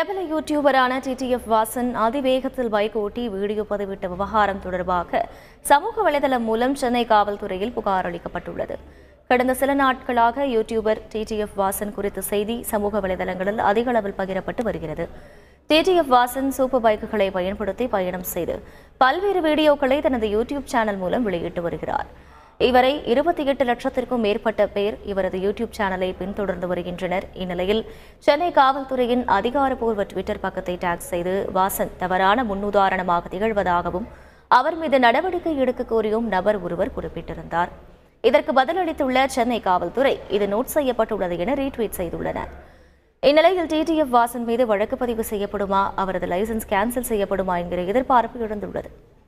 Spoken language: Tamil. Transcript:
பிரபல யூடியூபரான டிடிஎஃப் வாசன் அதிவேகத்தில் பைக் ஓட்டி வீடியோ பதிவிட்ட விவகாரம் தொடர்பாக சமூக வலைதளம் மூலம் சென்னை காவல்துறையில் புகார் அளிக்கப்பட்டுள்ளது கடந்த சில நாட்களாக யூடியூபர் டிடிஎஃப் வாசன் குறித்த செய்தி சமூக வலைதளங்களில் அதிக அளவில் பகிரப்பட்டு வருகிறது டிடிஎஃப் வாசன் சூப்பர் பைக்குகளை பயன்படுத்தி பயணம் செய்து பல்வேறு வீடியோக்களை தனது யூடியூப் சேனல் மூலம் வெளியிட்டு வருகிறார் இவரை இருபத்தி எட்டு லட்சத்திற்கும் மேற்பட்ட பேர் இவரது யூடியூப் சேனலை பின்தொடர்ந்து வருகின்றனர் இந்நிலையில் சென்னை காவல்துறையின் அதிகாரப்பூர்வ ட்விட்டர் பக்கத்தை டேக் செய்து வாசன் தவறான முன்னுதாரணமாக திகழ்வதாகவும் அவர் மீது நடவடிக்கை எடுக்க கோரியும் நபர் ஒருவர் குறிப்பிட்டிருந்தார் இதற்கு பதிலளித்துள்ள சென்னை காவல்துறை இது நோட் செய்யப்பட்டுள்ளது என ரீட்வீட் செய்துள்ளனர் இந்நிலையில் டிடிஎஃப் வாசன் மீது வழக்கு பதிவு செய்யப்படுமா அவரது லைசன்ஸ் கேன்சல் செய்யப்படுமா என்கிற எதிர்பார்ப்பு எழுந்துள்ளது